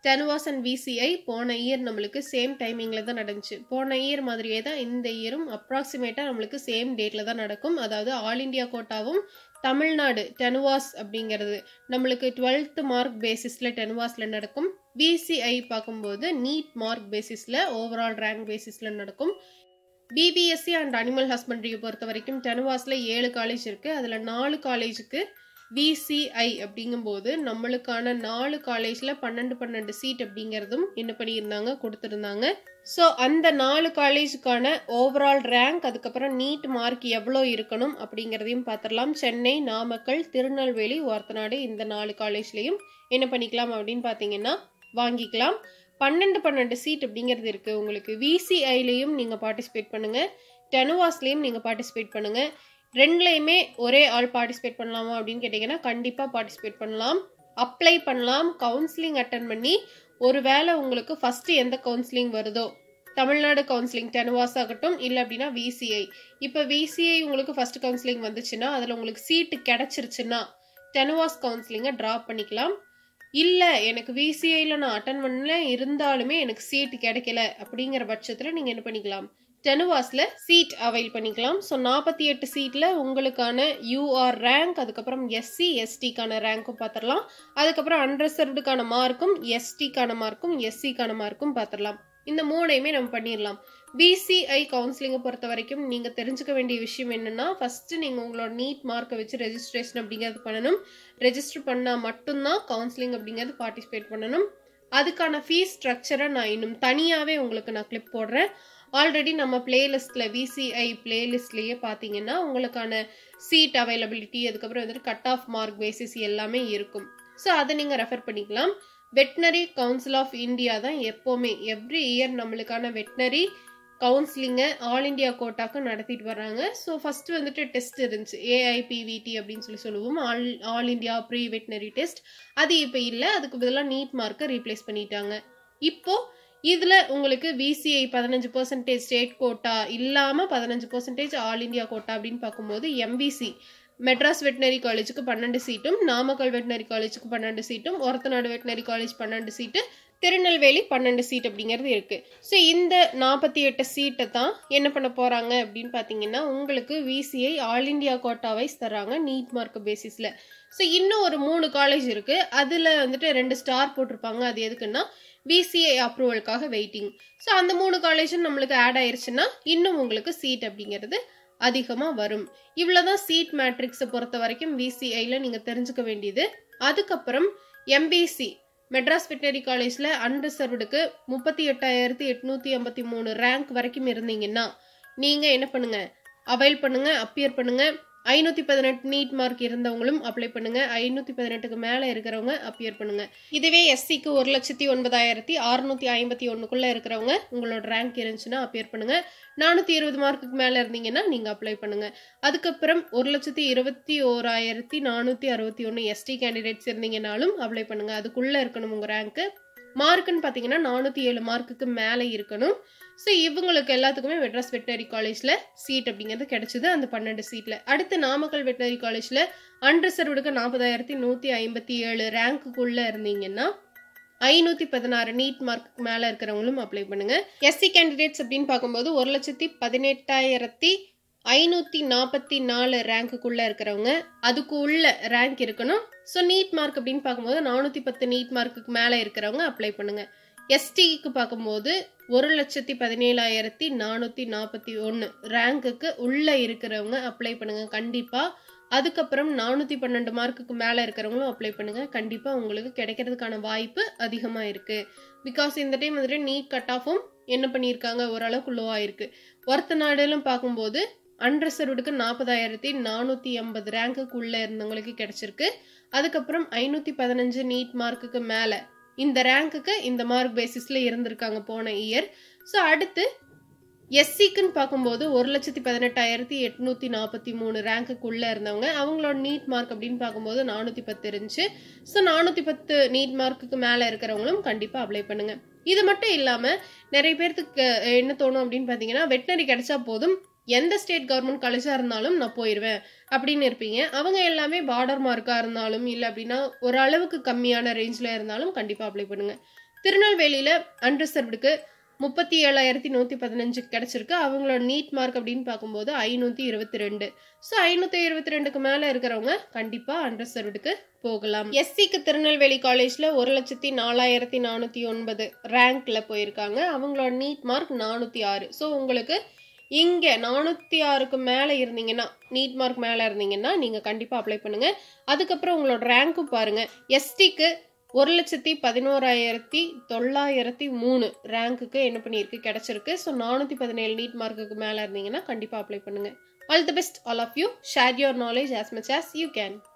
டென்வாஸ் and VCI போன year நம்மளுக்கு same டைமிங்கில் தான் நடந்துச்சு போன இயர் மாதிரியே தான் இந்த இயரும் அப்ராக்சிமேட்டாக நம்மளுக்கு சேம் டேட்டில் தான் நடக்கும் அதாவது ஆல் இண்டியா கோட்டாவும் தமிழ்நாடு டெனுவாஸ் அப்படிங்கிறது நம்மளுக்கு டுவெல்த் மார்க் பேசிஸில் டெனுவாஸில் நடக்கும் பிசிஐ பார்க்கும்போது நீட் மார்க் பேசிஸில் ஓவரால் ரேங்க் பேசிஸில் நடக்கும் பிபிஎஸ்சி அண்ட் அனிமல் ஹஸ்பண்ட்ரியை பொறுத்த வரைக்கும் டெனுவாஸில் ஏழு காலேஜ் இருக்குது அதில் நாலு காலேஜுக்கு விசிஐ அப்படிங்கும்போது நம்மளுக்கான நாலு காலேஜில் பன்னெண்டு பன்னெண்டு சீட் அப்படிங்கிறதும் என்ன பண்ணியிருந்தாங்க கொடுத்துருந்தாங்க ஸோ அந்த நாலு காலேஜுக்கான ஓவரால் ரேங்க் அதுக்கப்புறம் நீட் மார்க் எவ்வளோ இருக்கணும் அப்படிங்கிறதையும் பார்த்துடலாம் சென்னை நாமக்கல் திருநெல்வேலி ஒர்த்தநாடு இந்த நாலு காலேஜ்லேயும் என்ன பண்ணிக்கலாம் அப்படின்னு பார்த்தீங்கன்னா வாங்கிக்கலாம் பன்னெண்டு பன்னெண்டு சீட் அப்படிங்கிறது இருக்குது உங்களுக்கு விசிஐலையும் நீங்கள் பார்ட்டிசிபேட் பண்ணுங்கள் டெனுவாஸ்லேயும் நீங்கள் பார்ட்டிசிபேட் பண்ணுங்கள் ரெண்டுலேயுமே ஒரே ஆள் பார்ட்டிசிபேட் பண்ணலாமா அப்படின்னு கேட்டிங்கன்னா கண்டிப்பாக பார்ட்டிசிபேட் பண்ணலாம் அப்ளை பண்ணலாம் கவுன்சிலிங் அட்டன் பண்ணி ஒருவேளை உங்களுக்கு ஃபஸ்ட்டு எந்த கவுன்சிலிங் வருதோ தமிழ்நாடு கவுன்சிலிங் டெனுவாஸ் ஆகட்டும் இல்லை அப்படின்னா விசிஐ இப்போ விசிஐ உங்களுக்கு ஃபஸ்ட் கவுன்சிலிங் வந்துச்சுன்னா அதில் உங்களுக்கு சீட்டு கிடச்சிருச்சுன்னா டெனுவாஸ் கவுன்சிலிங்கை ட்ராப் பண்ணிக்கலாம் இல்லை எனக்கு விசிஐயில் நான் அட்டன் பண்ணல இருந்தாலுமே எனக்கு சீட்டு கிடைக்கல அப்படிங்கிற பட்சத்தில் நீங்கள் என்ன பண்ணிக்கலாம் டெனுவாஸில் சீட் அவைல் பண்ணிக்கலாம் ஸோ நாற்பத்தி எட்டு சீட்டில் உங்களுக்கான யூஆர் ரேங்க் அதுக்கப்புறம் எஸ்சி எஸ்டிக்கான ரேங்க்கும் பார்த்துடலாம் அதுக்கப்புறம் அன்ரிசர்வ்டுக்கான மார்க்கும் எஸ்டிக்கான மார்க்கும் எஸ்சிக்கான மார்க்கும் பார்த்துடலாம் இந்த மூணையுமே நம்ம பண்ணிடலாம் பிசிஐ கவுன்சிலிங்கை பொறுத்த வரைக்கும் நீங்கள் தெரிஞ்சுக்க வேண்டிய விஷயம் என்னென்னா ஃபஸ்ட்டு நீங்கள் உங்களோட நீட் மார்க்கை வச்சு ரெஜிஸ்ட்ரேஷன் அப்படிங்கிறது பண்ணணும் ரெஜிஸ்டர் பண்ணால் மட்டும்தான் கவுன்சிலிங் அப்படிங்கிறது பார்ட்டிசிபேட் பண்ணணும் அதுக்கான ஃபீஸ் ஸ்ட்ரக்சரை நான் இன்னும் தனியாகவே உங்களுக்கு நான் கிளிப் போடுறேன் ஆல்ரெடி நம்ம பிளேலிஸ்ட்டில் விசிஐ பிளேலிஸ்ட்லேயே பார்த்தீங்கன்னா உங்களுக்கான சீட் அவைலபிலிட்டி அதுக்கப்புறம் வந்துட்டு கட் ஆஃப் மார்க் பேசிஸ் எல்லாமே இருக்கும் ஸோ அதை நீங்கள் ரெஃபர் பண்ணிக்கலாம் வெட்னரி கவுன்சில் ஆஃப் இந்தியா தான் எப்போவுமே எவ்ரி இயர் நம்மளுக்கான வெட்னரி கவுன்சிலிங்கை ஆல் இண்டியா கோட்டாக்கு நடத்திட்டு வர்றாங்க ஸோ ஃபஸ்ட்டு வந்துட்டு டெஸ்ட் இருந்துச்சு ஏஐபிவிடி அப்படின்னு சொல்லி சொல்லுவோம் all all India pre veterinary test அது இப்போ இல்லை அதுக்கு பதிலாக நீட் மார்க்கை ரீப்ளேஸ் பண்ணிட்டாங்க இப்போ இதில் உங்களுக்கு விசிஐ பதினஞ்சு பர்சன்டேஜ் ஸ்டேட் கோட்டா இல்லாமல் பதினஞ்சு பர்சன்டேஜ் ஆல் இண்டியா கோட்டா அப்படின்னு பார்க்கும்போது எம்பிசி மெட்ராஸ் வெட்டினரி காலேஜுக்கு பன்னெண்டு சீட்டும் நாமக்கல் வெட்டினரி காலேஜுக்கு பன்னெண்டு சீட்டும் ஒரத்தநாடு வெட்டினரி காலேஜ் பன்னெண்டு சீட்டு திருநெல்வேலி பன்னெண்டு சீட் அப்படிங்கிறது இருக்கு ஸோ இந்த நாற்பத்தி எட்டு சீட்டை தான் என்ன பண்ண போறாங்க அப்படின்னு பார்த்தீங்கன்னா உங்களுக்கு VCI all India quota wise தராங்க நீட் மார்க் பேசிஸில் ஸோ இன்னும் ஒரு மூணு காலேஜ் இருக்கு அதில் வந்துட்டு ரெண்டு ஸ்டார் போட்டிருப்பாங்க அது எதுக்குன்னா விசிஐ அப்ரூவலுக்காக வெயிட்டிங் ஸோ அந்த மூணு காலேஜும் நம்மளுக்கு ஆட் ஆயிருச்சுன்னா இன்னும் உங்களுக்கு சீட் அப்படிங்கிறது அதிகமாக வரும் இவ்வளோதான் சீட் மேட்ரிக்ஸை பொறுத்த வரைக்கும் விசிஐயில் நீங்கள் தெரிஞ்சுக்க வேண்டியது அதுக்கப்புறம் எம்பிசி மெட்ராஸ் வெட்டரி காலேஜில் அன்ரிசர்வ்டுக்கு முப்பத்தி எட்டாயிரத்தி எட்நூற்றி ஐம்பத்தி மூணு ரேங்க் வரைக்கும் இருந்தீங்கன்னா நீங்கள் என்ன பண்ணுங்க அவைல் பண்ணுங்க அப்பியர் பண்ணுங்க ஐநூற்றி பதினெட்டு நீட் மார்க் இருந்தவங்களும் அப்ளை பண்ணுங்க ஐநூற்றி பதினெட்டுக்கு மேலே இருக்கிறவங்க அப்பியர் பண்ணுங்க இதுவே எஸ்சிக்கு ஒரு லட்சத்தி ஒன்பதாயிரத்தி அறுநூத்தி ஐம்பத்தி ஒன்றுக்குள்ளே இருக்கிறவங்க உங்களோட ரேங்க் இருந்துச்சுன்னா அப்பியர் பண்ணுங்க நானூற்றி இருபது மார்க்குக்கு மேலே இருந்தீங்கன்னா நீங்கள் அப்ளை பண்ணுங்க அதுக்கப்புறம் ஒரு லட்சத்தி இருபத்தி ஓராயிரத்தி நானூற்றி அறுபத்தி ஒன்று எஸ்டி கேண்டிடேட்ஸ் இருந்தீங்கனாலும் அப்ளை பண்ணுங்க அதுக்குள்ளே இருக்கணும் உங்கள் ரேங்க்கு மார்க்குன்னு பார்த்தீங்கன்னா நானூற்றி ஏழு மார்க்குக்கு மேலே இருக்கணும் ஸோ இவங்களுக்கு எல்லாத்துக்குமே மெட்ராஸ் வெட்டினரி காலேஜில் சீட் அப்படிங்கிறது கிடைச்சிது அந்த பன்னெண்டு சீட்டில் அடுத்து நாமக்கல் வெட்டினரி காலேஜில் அன்ரிசர்வ்டுக்கு நாற்பதாயிரத்தி நூற்றி ஐம்பத்தி ஏழு ரேங்க்குள்ளே இருந்தீங்கன்னா ஐநூற்றி பதினாறு நீட் மார்க்கு மேலே இருக்கிறவங்களும் அப்ளை பண்ணுங்க எஸ்சி கேண்டிடேட்ஸ் அப்படின்னு பார்க்கும்போது ஒரு லட்சத்தி பதினெட்டாயிரத்தி ஐநூற்றி நாற்பத்தி நாலு ரேங்க்குள்ளே இருக்கிறவங்க அதுக்கு உள்ள ரேங்க் இருக்கணும் ஸோ நீட் மார்க் அப்படின்னு பார்க்கும்போது நானூற்றி பத்து நீட் மார்க்குக்கு மேலே இருக்கிறவங்க அப்ளை பண்ணுங்க எஸ்டிக்கு பார்க்கும்போது ஒரு லட்சத்தி பதினேழாயிரத்தி நானூற்றி நாற்பத்தி ஒன்று ரேங்க்குக்கு உள்ளே இருக்கிறவங்க அப்ளை பண்ணுங்க கண்டிப்பாக அதுக்கப்புறம் நானூற்றி பன்னெண்டு மார்க்குக்கு மேலே இருக்கிறவங்களும் அப்ளை பண்ணுங்க கண்டிப்பாக உங்களுக்கு கிடைக்கிறதுக்கான வாய்ப்பு அதிகமாக இருக்குது பிகாஸ் இந்த டைம் வந்துட்டு நீட் கட் ஆஃபும் என்ன பண்ணியிருக்காங்க ஓரளவுக்கு லோவாக இருக்குது ஒருத்த நாடுலும் பார்க்கும்போது அன்ரிசர்வ்டுக்கு நாற்பதாயிரத்தி நானூற்றி ஐம்பது ரேங்க்குள்ளே இருந்தவங்களுக்கு கிடைச்சிருக்கு அதுக்கப்புறம் ஐநூற்றி பதினஞ்சு நீட் மார்க்குக்கு மேலே இந்த ரேங்க்குக்கு இந்த மார்க் பேசிஸில் இருந்திருக்காங்க போன இயர் ஸோ அடுத்து எஸ்சிக்குன்னு பார்க்கும்போது ஒரு லட்சத்தி பதினெட்டாயிரத்தி எட்நூற்றி நாற்பத்தி மூணு ரேங்க்குள்ளே இருந்தவங்க அவங்களோட நீட் மார்க் அப்படின்னு பார்க்கும்போது நானூற்றி பத்து இருந்துச்சு ஸோ நானூற்றி பத்து நீட் மார்க்குக்கு மேலே இருக்கிறவங்களும் கண்டிப்பாக அப்ளை பண்ணுங்க இது மட்டும் இல்லாமல் நிறைய பேர்த்துக்கு என்ன தோணும் அப்படின்னு பார்த்தீங்கன்னா வெட்டினரி கிடைச்சா போதும் எந்த ஸ்டேட் கவர்மெண்ட் காலேஜாக இருந்தாலும் நான் போயிடுவேன் அப்படின்னு இருப்பீங்க அவங்க எல்லாமே பார்டர் மார்க்காக இருந்தாலும் இல்லை அப்படின்னா ஒரு அளவுக்கு கம்மியான ரேஞ்சில் இருந்தாலும் கண்டிப்பாக அப்ளை பண்ணுங்கள் திருநெல்வேலியில் அன்ரிசர்வ்டுக்கு முப்பத்தி ஏழாயிரத்தி நூற்றி பதினஞ்சு கிடச்சிருக்கு அவங்களோட நீட் மார்க் அப்படின்னு பார்க்கும்போது ஐநூற்றி இருபத்தி ரெண்டு ஸோ ஐநூற்றி இருபத்தி ரெண்டுக்கு மேலே இருக்கிறவங்க கண்டிப்பாக அன்ரிசர்வ்டுக்கு போகலாம் எஸ்சிக்கு திருநெல்வேலி காலேஜில் ஒரு லட்சத்தி நாலாயிரத்தி நானூற்றி ஒன்பது ரேங்க்கில் போயிருக்காங்க அவங்களோட நீட் மார்க் நானூற்றி ஆறு ஸோ உங்களுக்கு இங்கே நானூற்றி ஆறுக்கு மேலே இருந்தீங்கன்னா நீட் மார்க் மேலே இருந்தீங்கன்னா நீங்கள் கண்டிப்பாக அப்ளை பண்ணுங்கள் அதுக்கப்புறம் உங்களோட ரேங்க்கும் பாருங்கள் எஸ்டிக்கு ஒரு லட்சத்தி பதினோராயிரத்தி தொள்ளாயிரத்தி மூணு ரேங்க்குக்கு என்ன பண்ணியிருக்கு கிடச்சிருக்கு ஸோ நானூற்றி பதினேழு நீட் மார்க்குக்கு மேலே இருந்தீங்கன்னா கண்டிப்பாக அப்ளை பண்ணுங்கள் all the best all of you share your knowledge as much as you can